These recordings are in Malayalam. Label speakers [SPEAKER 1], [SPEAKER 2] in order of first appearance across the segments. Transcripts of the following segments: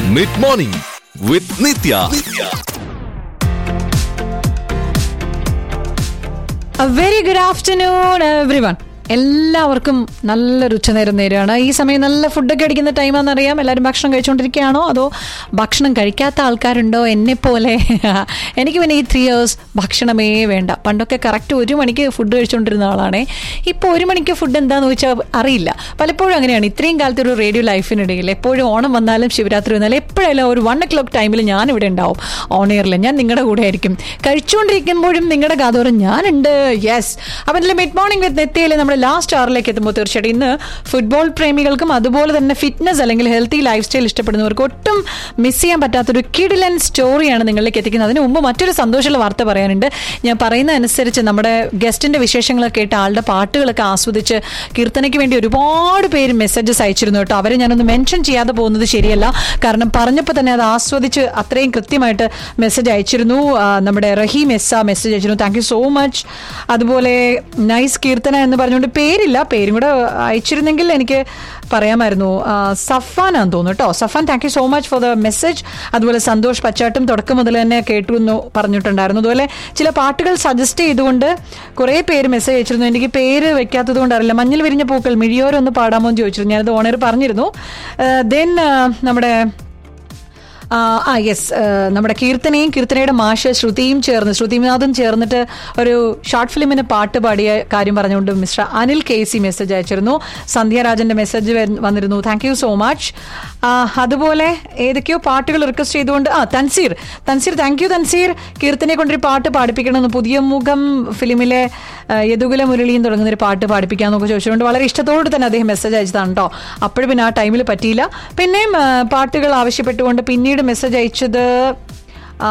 [SPEAKER 1] Mid morning with Nithya
[SPEAKER 2] very good afternoon everyone എല്ലാവർക്കും നല്ലൊരു ഉച്ചനേരം നേരെയാണ് ഈ സമയം നല്ല ഫുഡൊക്കെ അടിക്കുന്ന ടൈമാണെന്നറിയാം എല്ലാവരും ഭക്ഷണം കഴിച്ചുകൊണ്ടിരിക്കുകയാണോ അതോ ഭക്ഷണം കഴിക്കാത്ത ആൾക്കാരുണ്ടോ എന്നെ പോലെ എനിക്ക് പിന്നെ ഈ ത്രീ ഇയേഴ്സ് ഭക്ഷണമേ വേണ്ട പണ്ടൊക്കെ കറക്റ്റ് ഒരു മണിക്ക് ഫുഡ് കഴിച്ചുകൊണ്ടിരുന്ന ആളാണേ ഇപ്പോൾ ഒരു മണിക്ക് ഫുഡ് എന്താണെന്ന് ചോദിച്ചാൽ അറിയില്ല പലപ്പോഴും അങ്ങനെയാണ് ഇത്രയും കാലത്തെ ഒരു റേഡിയോ ലൈഫിനിടയിൽ എപ്പോഴും ഓണം വന്നാലും ശിവരാത്രി വന്നാലും എപ്പോഴായാലും ഒരു വൺ ഒ ക്ലോക്ക് ടൈമിൽ ഞാൻ ഇവിടെ ഉണ്ടാവും ഓൺ എയറിൽ ഞാൻ നിങ്ങളുടെ കൂടെ ആയിരിക്കും കഴിച്ചുകൊണ്ടിരിക്കുമ്പോഴും നിങ്ങളുടെ കാതോരം ഞാനുണ്ട് യെസ് അപ്പം ഇതിൽ മിഡ് മോർണിംഗ് വിത്ത് നെത്തിയിൽ നമ്മൾ ലാസ്റ്റ് ആറിലേക്ക് എത്തുമ്പോൾ തീർച്ചയായിട്ടും ഇന്ന് ഫുട്ബോൾ പ്രേമികൾക്കും അതുപോലെ തന്നെ ഫിറ്റ്നസ് അല്ലെങ്കിൽ ഹെൽത്തി ലൈഫ് സ്റ്റൈൽ ഇഷ്ടപ്പെടുന്നവർക്ക് ഒട്ടും മിസ് ചെയ്യാൻ പറ്റാത്തൊരു കിഡിലൻ സ്റ്റോറിയാണ് നിങ്ങളിലേക്ക് എത്തിക്കുന്നത് അതിന് മുമ്പ് മറ്റൊരു സന്തോഷമുള്ള വാർത്ത പറയാനുണ്ട് ഞാൻ പറയുന്ന അനുസരിച്ച് നമ്മുടെ ഗസ്റ്റിന്റെ വിശേഷങ്ങളൊക്കെ കേട്ട് ആളുടെ പാട്ടുകളൊക്കെ ആസ്വദിച്ച് കീർത്തനയ്ക്ക് വേണ്ടി ഒരുപാട് പേര് മെസ്സേജസ് അയച്ചിരുന്നു കേട്ടോ അവരെ ഞാനൊന്ന് മെൻഷൻ ചെയ്യാതെ പോകുന്നത് ശരിയല്ല കാരണം പറഞ്ഞപ്പോൾ തന്നെ അത് ആസ്വദിച്ച് അത്രയും കൃത്യമായിട്ട് മെസ്സേജ് അയച്ചിരുന്നു ആ, നമ്മുടെ റഹീം എസ് ആ മെസ്സേജ് അയച്ചിരുന്നു താങ്ക് യു സോ മച്ച് അതുപോലെ നൈസ് കീർത്തന എന്ന് പറഞ്ഞുകൊണ്ട് പേരില്ല പേരും കൂടെ അയച്ചിരുന്നെങ്കിൽ എനിക്ക് പറയാമായിരുന്നു ആ, സഫാനാന്ന് തോന്നുന്നു കേട്ടോ Safan thank you so much for the message അതുപോലെ സന്തോഷ് പച്ചാട്ടും തുടക്കം മുതൽ തന്നെ കേട്ടു എന്ന് പറഞ്ഞിട്ടുണ്ടായിരുന്നു അതുപോലെ ചില പാട്ടുകൾ സജസ്റ്റ് ചെയ്തുകൊണ്ട് കുറേ പേര് മെസ്സേജ് അയച്ചിരുന്നു എനിക്ക് പേര് വെക്കാത്തത് കൊണ്ട് അറിയില്ല മഞ്ഞൾ വിരിഞ്ഞ പൂക്കൾ മിഴിയോരൊന്ന് പാടാമോ എന്ന് ചോദിച്ചിരുന്നു ഞാനത് ഓണർ പറഞ്ഞിരുന്നു ദെൻ നമ്മുടെ ആ, ആ യെസ് നമ്മുടെ കീർത്തനയും കീർത്തനയുടെ മാഷ് ശ്രുതിയും ചേർന്ന് ശ്രുതിനാഥും ചേർന്നിട്ട് ഒരു ഷോർട്ട് ഫിലിമിന് പാട്ട് പാടിയ കാര്യം പറഞ്ഞുകൊണ്ട് mister Anil K C message അയച്ചിരുന്നു സന്ധ്യാരാജന്റെ മെസ്സേജ് വന്നിരുന്നു താങ്ക് യു സോ മച്ച് അതുപോലെ ഏതൊക്കെയോ പാട്ടുകൾ റിക്വസ്റ്റ് ചെയ്തുകൊണ്ട് ആ തൻസീർ തൻസീർ താങ്ക് യു തൻസീർ കീർത്തനെ കൊണ്ടൊരു പാട്ട് പാടിപ്പിക്കണമെന്ന് പുതിയ മുഖം ഫിലിമിലെ ആ, യദുകുല മുരളിയും തുടങ്ങുന്ന ഒരു പാട്ട് പാടിപ്പിക്കാന്നൊക്കെ ചോദിച്ചുകൊണ്ട് വളരെ ഇഷ്ടത്തോട് തന്നെ അദ്ദേഹം മെസ്സേജ് അയച്ചതാണ് കേട്ടോ അപ്പോഴും പിന്നെ ആ ടൈമിൽ പറ്റിയില്ല പിന്നെയും ആ, പാട്ടുകൾ ആവശ്യപ്പെട്ടുകൊണ്ട് പിന്നീട് മെസ്സേജ് അയച്ചത് ആ,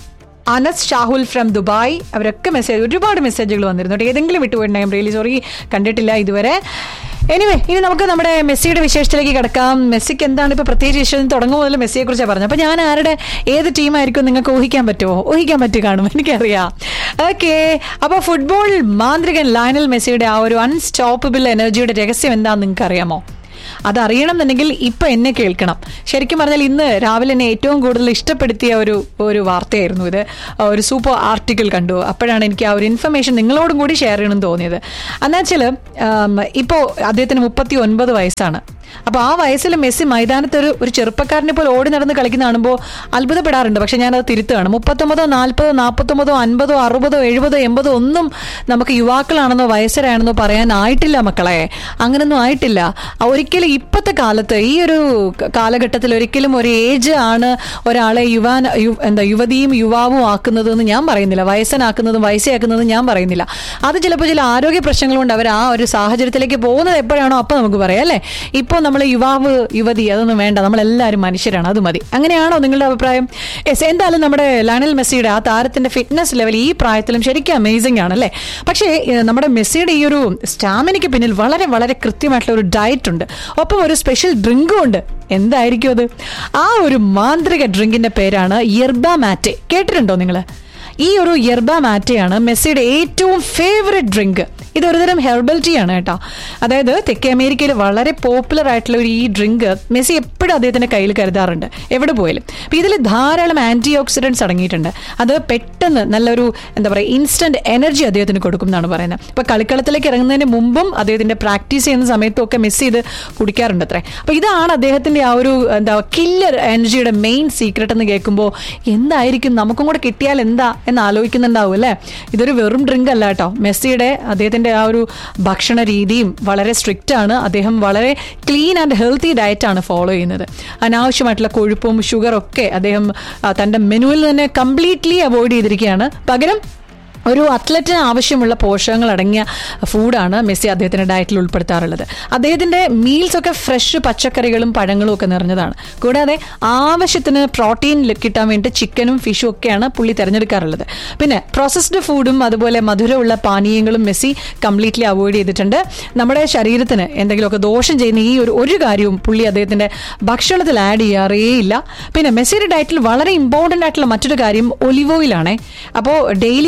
[SPEAKER 2] അനസ് ഷാഹുൽ ഫ്രം ദുബായ് അവരൊക്കെ മെസ്സേജ് ഒരുപാട് മെസ്സേജുകൾ വന്നിരുന്നു കേട്ടോ. ഏതെങ്കിലും വിട്ടുപോയിട്ടുണ്ടാകും റിയലി സോറി കണ്ടിട്ടില്ല ഇതുവരെ എനിവേ ഇനി നമുക്ക് നമ്മുടെ മെസ്സിയുടെ വിശേഷത്തിലേക്ക് കിടക്കാം മെസ്സിക്ക് എന്താണ് ഇപ്പൊ പ്രത്യേകിച്ച് വിഷയം തുടങ്ങും മുതൽ മെസ്സിയെ കുറിച്ചാണ് പറഞ്ഞത് അപ്പൊ ഞാൻ ആരുടെ ഏത് ടീമായിരിക്കും നിങ്ങൾക്ക് ഊഹിക്കാൻ പറ്റുമോ ഊഹിക്കാൻ പറ്റി കാണും എനിക്കറിയാം ഓക്കെ അപ്പൊ ഫുട്ബോൾ മാന്ത്രികൻ ലയണൽ മെസ്സിയുടെ ആ ഒരു അൺസ്റ്റോപ്പബിൾ എനർജിയുടെ രഹസ്യം എന്താണെന്ന് നിങ്ങൾക്ക് അറിയാമോ അതറിയണം എന്നുണ്ടെങ്കിൽ ഇപ്പൊ എന്നെ കേൾക്കണം ശരിക്കും പറഞ്ഞാൽ ഇന്ന് രാവിലെ എന്നെ ഏറ്റവും കൂടുതൽ ഇഷ്ടപ്പെടുത്തിയ ഒരു ഒരു വാർത്തയായിരുന്നു ഇത് ഒരു സൂപ്പർ ആർട്ടിക്കിൾ കണ്ടു അപ്പോഴാണ് എനിക്ക് ആ ഒരു ഇൻഫർമേഷൻ നിങ്ങളോടും കൂടി ഷെയർ ചെയ്യണമെന്ന് തോന്നിയത് എന്നുവെച്ചാൽ ഇപ്പോൾ അദ്ദേഹത്തിന് മുപ്പത്തി ഒൻപത് വയസ്സാണ് അപ്പോൾ ആ വയസ്സിൽ മെസ്സി മൈതാനത്ത് ഒരു ഒരു ചെറുപ്പക്കാരനെ പോലെ ഓടി നടന്ന് കളിക്കുന്ന കാണുമ്പോൾ അത്ഭുതപ്പെടാറുണ്ട് പക്ഷെ ഞാനത് തിരുത്തുകയാണ് മുപ്പത്തൊമ്പതോ നാൽപ്പതോ നാൽപ്പത്തൊമ്പതോ അൻപതോ അറുപതോ എഴുപതോ എൺപതോ ഒന്നും നമുക്ക് യുവാക്കളാണെന്നോ വയസ്സരാണെന്നോ പറയാനായിട്ടില്ല മക്കളെ അങ്ങനൊന്നും ആയിട്ടില്ല ആ, ഒരിക്കലും ഇപ്പോഴത്തെ കാലത്ത് ഈ ഒരു ക- കാലഘട്ടത്തിൽ ഒരിക്കലും ഒരു ഏജ് ആണ് ഒരാളെ യുവാൻ യു- എന്താ യുവതിയും യുവാവും ആക്കുന്നത് എന്ന് ഞാൻ പറയുന്നില്ല വയസ്സനാക്കുന്നതും വയസ്സയാക്കുന്നതും ഞാൻ പറയുന്നില്ല അത് ചിലപ്പോൾ ചില ആരോഗ്യ പ്രശ്നങ്ങൾ കൊണ്ട് അവർ ആ ഒരു സാഹചര്യത്തിലേക്ക് പോകുന്നത് എപ്പോഴാണോ അപ്പോൾ നമുക്ക് പറയാം അല്ലേ ഇപ്പോൾ നമ്മൾ യുവാവ് യുവതി അതൊന്നും വേണ്ട നമ്മളെല്ലാവരും മനുഷ്യരാണ് അത് മതി അങ്ങനെയാണോ നിങ്ങളുടെ അഭിപ്രായം യെസ് എന്തായാലും നമ്മുടെ ലയണൽ മെസ്സിയുടെ ആ താരത്തിന്റെ ഫിറ്റ്നസ് ലെവൽ ഈ പ്രായത്തിലും ശരിക്കും അമേസിംഗ് ആണ് അല്ലേ പക്ഷേ ഏഹ്, നമ്മുടെ മെസ്സിയുടെ ഈ ഒരു സ്റ്റാമിനയ്ക്ക് പിന്നിൽ വളരെ വളരെ കൃത്യമായിട്ടുള്ള ഒരു ഡയറ്റ് ഉണ്ട് ഒപ്പം ഒരു സ്പെഷ്യൽ ഡ്രിങ്കും ഉണ്ട് എന്തായിരിക്കും അത് ആ ഒരു മാന്ത്രിക ഡ്രിങ്കിന്റെ പേരാണ് യർബ മാറ്റെ കേട്ടിട്ടുണ്ടോ നിങ്ങൾ ഈ ഒരു യർബ മാറ്റയാണ് മെസ്സിയുടെ ഏറ്റവും ഫേവററ്റ് ഡ്രിങ്ക് ഇത് ഒരുതരം ഹെർബൽ ടീ ആണ് കേട്ടോ അതായത് തെക്കേ അമേരിക്കയിൽ വളരെ പോപ്പുലർ ആയിട്ടുള്ള ഒരു ഈ ഡ്രിങ്ക് മെസ്സി എപ്പോഴും അദ്ദേഹത്തിന്റെ കയ്യിൽ കരുതാറുണ്ട് എവിടെ പോയാലും അപ്പൊ ഇതിൽ ധാരാളം ആന്റി ഓക്സിഡൻസ് അടങ്ങിയിട്ടുണ്ട് അത് പെട്ടെന്ന് നല്ലൊരു എന്താ പറയുക ഇൻസ്റ്റന്റ് എനർജി അദ്ദേഹത്തിന് കൊടുക്കും എന്നാണ് പറയുന്നത് ഇപ്പൊ കളിക്കളത്തിലേക്ക് ഇറങ്ങുന്നതിന് മുമ്പും അദ്ദേഹത്തിന്റെ പ്രാക്ടീസ് ചെയ്യുന്ന സമയത്തും ഒക്കെ മെസ്സി ഇത് കുടിക്കാറുണ്ട് അത്രേ അപ്പൊ ഇതാണ് അദ്ദേഹത്തിന്റെ ആ ഒരു എന്താ കില്ലർ എനർജിയുടെ മെയിൻ സീക്രട്ട് എന്ന് കേൾക്കുമ്പോൾ എന്തായിരിക്കും നമുക്കും കൂടെ കിട്ടിയാൽ എന്താ എന്ന് ആലോചിക്കുന്നുണ്ടാവും അല്ലേ ഇതൊരു വെറും ഡ്രിങ്ക് അല്ല കേട്ടോ മെസ്സിയുടെ അദ്ദേഹത്തിന്റെ ആ ഒരു ഭക്ഷണ രീതിയും വളരെ സ്ട്രിക്റ്റ് ആണ് അദ്ദേഹം വളരെ ക്ലീൻ ആൻഡ് ഹെൽത്തി ഡയറ്റ് ആണ് ഫോളോ ചെയ്യുന്നത് അനാവശ്യമായിട്ടുള്ള കൊഴുപ്പും ഷുഗറും ഒക്കെ അദ്ദേഹം ആ, തന്റെ മെനുവിൽ തന്നെ കംപ്ലീറ്റ്ലി അവോയ്ഡ് ചെയ്തിരിക്കുകയാണ് പകരം ഒരു അത്ലറ്റിന് ആവശ്യമുള്ള പോഷകങ്ങൾ അടങ്ങിയ ഫുഡാണ് മെസ്സി അദ്ദേഹത്തിന്റെ ഡയറ്റിൽ ഉൾപ്പെടുത്താറുള്ളത് അദ്ദേഹത്തിന്റെ മീൽസ് ഒക്കെ ഫ്രഷ് പച്ചക്കറികളും പഴങ്ങളും ഒക്കെ നിറഞ്ഞതാണ് കൂടാതെ ആവശ്യത്തിന് പ്രോട്ടീൻ കിട്ടാൻ വേണ്ടി ചിക്കനും ഫിഷും ഒക്കെയാണ് പുള്ളി തിരഞ്ഞെടുക്കാറുള്ളത് പിന്നെ പ്രോസസ്ഡ് ഫുഡും അതുപോലെ മധുരമുള്ള പാനീയങ്ങളും മെസ്സി കംപ്ലീറ്റ്ലി അവോയ്ഡ് ചെയ്തിട്ടുണ്ട് നമ്മുടെ ശരീരത്തിന് എന്തെങ്കിലുമൊക്കെ ദോഷം ചെയ്യുന്ന ഈ ഒരു ഒരു കാര്യവും പുള്ളി അദ്ദേഹത്തിന്റെ ഭക്ഷണത്തിൽ ആഡ് ചെയ്യാറേ ഇല്ല പിന്നെ മെസ്സിയുടെ ഡയറ്റിൽ വളരെ ഇമ്പോർട്ടന്റ് ആയിട്ടുള്ള മറ്റൊരു കാര്യം ഒലിവ് ഓയിലാണേ അപ്പോൾ ഡെയിലിയുള്ള അദ്ദേഹത്തിന്റെ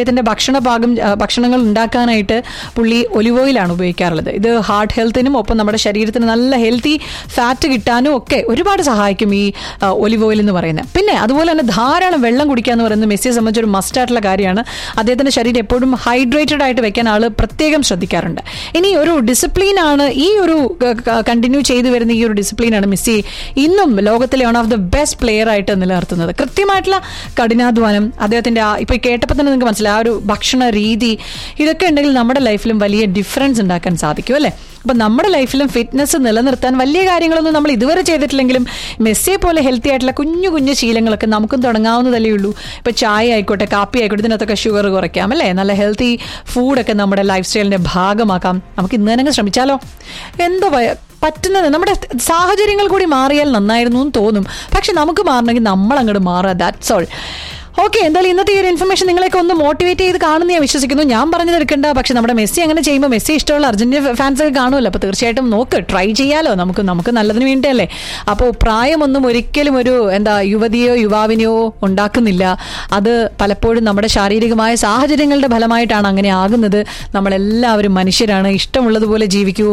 [SPEAKER 2] അദ്ദേഹത്തിന്റെ ഭക്ഷണ പാകം ആ, ഭക്ഷണങ്ങൾ ഉണ്ടാക്കാനായിട്ട് പുള്ളി ഒലിവ് ഓയിലാണ് ഉപയോഗിക്കാറുള്ളത് ഇത് ഹാർട്ട് ഹെൽത്തിനും ഒപ്പം നമ്മുടെ ശരീരത്തിന് നല്ല ഹെൽത്തി ഫാറ്റ് കിട്ടാനും ഒക്കെ ഒരുപാട് സഹായിക്കും ഈ ആ, ഒലിവ് ഓയിൽ എന്ന് പറയുന്നത് പിന്നെ അതുപോലെ തന്നെ ധാരാളം വെള്ളം കുടിക്കുക എന്ന് പറയുന്നത് മെസ്സിയെ സംബന്ധിച്ച് ഒരു മസ്റ്റ് ആയിട്ടുള്ള കാര്യമാണ് അദ്ദേഹത്തിന്റെ ശരീരം എപ്പോഴും ഹൈഡ്രേറ്റഡ് ആയിട്ട് വെക്കാൻ ആള് പ്രത്യേകം ശ്രദ്ധിക്കാറുണ്ട് ഇനി ഒരു ഡിസിപ്ലിൻ ആണ് ഈ ഒരു കണ്ടിന്യൂ ചെയ്തു വരുന്ന ഈ ഒരു ഡിസിപ്ലിനാണ് മെസ്സി ഇന്നും ലോകത്തിലെ one of the best player ആയിട്ട് നിലനിർത്തുന്നത് കൃത്യമായിട്ടുള്ള കഠിനാധ്വാനം അദ്ദേഹത്തിന്റെ ആ ഇപ്പൊ കേട്ടപ്പോൾ തന്നെ നിങ്ങൾക്ക് മനസ്സിലായി ആ ഒരു ഭക്ഷണ രീതി ഇതൊക്കെ ഉണ്ടെങ്കിൽ നമ്മുടെ ലൈഫിലും വലിയ ഡിഫറൻസ് ഉണ്ടാക്കാൻ സാധിക്കും അല്ലേ അപ്പൊ നമ്മുടെ ലൈഫിലും ഫിറ്റ്നസ് നിലനിർത്താൻ വലിയ കാര്യങ്ങളൊന്നും നമ്മൾ ഇതുവരെ ചെയ്തിട്ടില്ലെങ്കിലും മെസ്സിയെ പോലെ ഹെൽത്തി ആയിട്ടുള്ള കുഞ്ഞു കുഞ്ഞു ശീലങ്ങളൊക്കെ നമുക്കും തുടങ്ങാവുന്നതല്ലേ ഉള്ളൂ ഇപ്പൊ ചായ ആയിക്കോട്ടെ കാപ്പി ആയിക്കോട്ടെ ഇതിനകത്തൊക്കെ ഷുഗർ കുറയ്ക്കാം അല്ലേ നല്ല ഹെൽത്തി ഫുഡൊക്കെ നമ്മുടെ ലൈഫ് സ്റ്റൈലിന്റെ ഭാഗമാക്കാം നമുക്ക് ഇന്ന് തന്നെ ശ്രമിച്ചാലോ എന്തോ ഭയ- പറ്റുന്നത് നമ്മുടെ സാഹചര്യങ്ങൾ കൂടി മാറിയാൽ നന്നായിരുന്നു എന്ന് തോന്നും പക്ഷെ നമുക്ക് മാറണമെങ്കിൽ നമ്മൾ അങ്ങോട്ട് മാറുക ദാറ്റ്സ് ഓൾ ഓക്കെ എന്തായാലും ഇന്നത്തെ ഈ ഒരു ഇൻഫർമേഷൻ നിങ്ങളെയൊക്കെ ഒന്ന് മോട്ടിവേറ്റ് ചെയ്ത് കാണുന്ന ഞാൻ വിശ്വസിക്കുന്നു ഞാൻ പറഞ്ഞത് എടുക്കണ്ട പക്ഷെ നമ്മുടെ മെസ്സി അങ്ങനെ ചെയ്യുമ്പോൾ മെസ്സി ഇഷ്ടമുള്ള അർജന്റീന ഫാൻസ് ഒക്കെ കാണുമല്ലോ അപ്പോൾ തീർച്ചയായിട്ടും നോക്ക് ട്രൈ ചെയ്യാലോ നമുക്ക് നമുക്ക് നല്ലതിന് വേണ്ടിയല്ലേ അപ്പോൾ പ്രായമൊന്നും ഒരിക്കലും ഒരു എന്താ യുവതിയോ യുവാവിനെയോ ഉണ്ടാക്കുന്നില്ല അത് പലപ്പോഴും നമ്മുടെ ശാരീരികമായ സാഹചര്യങ്ങളുടെ ഫലമായിട്ടാണ് അങ്ങനെ ആകുന്നത് നമ്മളെല്ലാവരും മനുഷ്യരാണ് ഇഷ്ടമുള്ളതുപോലെ ജീവിക്കൂ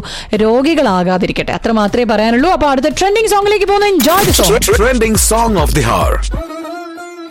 [SPEAKER 2] രോഗികളാകാതിരിക്കട്ടെ അത്ര മാത്രമേ പറയാനുള്ളൂ അപ്പോൾ അടുത്ത ട്രെൻഡിങ് സോങ്ങിലേക്ക് പോകുന്ന enjoy the song
[SPEAKER 1] Trending song of the hour.